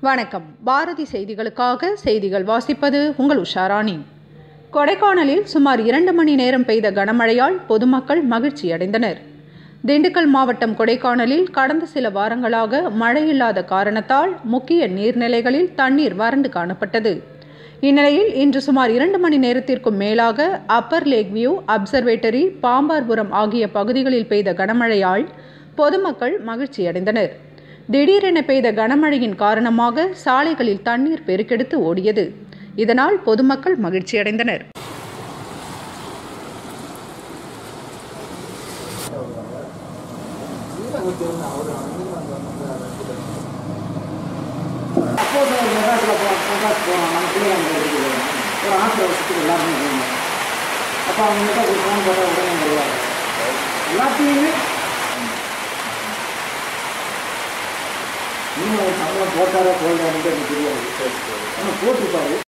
வணக்கம் பாரதி செய்திகளுக்காக செய்திகள் வாசிப்பது உங்கள் உஷாராணி கொடைக்கானலில் சுமார் இரண்டு மணி நேரம் பெய்த கனமழையால் பொதுமக்கள் மகிழ்ச்சியடைந்தனர் திண்டுக்கல் மாவட்டம் கொடைக்கானலில் கடந்த சில வாரங்களாக மழை இல்லாத காரணத்தால் முக்கிய நீர்நிலைகளில் தண்ணீர் வறண்டு காணப்பட்டது இந்நிலையில் இன்று சுமார் இரண்டு மணி நேரத்திற்கும் மேலாக upper lake view observatory Pambarpuram ஆகிய பகுதிகளில் பெய்த கனமழையால் பொதுமக்கள் மகிழ்ச்சியடைந்தனர் திடீரென பெய்த கனமழையின் காரணமாக சாலைகளில் தண்ணீர் பெருக்கெடுத்து ஓடியது இதனால் பொதுமக்கள் மகிழ்ச்சியடைந்தனர் அப்போது ஒரு மெட்ராஸில் போ மெட்ராஸ் போனோம் நம்ம பிள்ளைங்க அங்கே இருக்குது ஒரு ஆசிரியர் வருஷத்துக்கு எல்லாருமே போகணும் அப்போ அவங்ககிட்ட ஒரு ஃபோன் போட்டால் உடனே வருவாங்க எல்லாத்தையுமே இன்னும் சம்பளம் போட்டாரோ போடலான்னு எனக்கு தெரியாது ஆனால் போட்டிருப்பாரு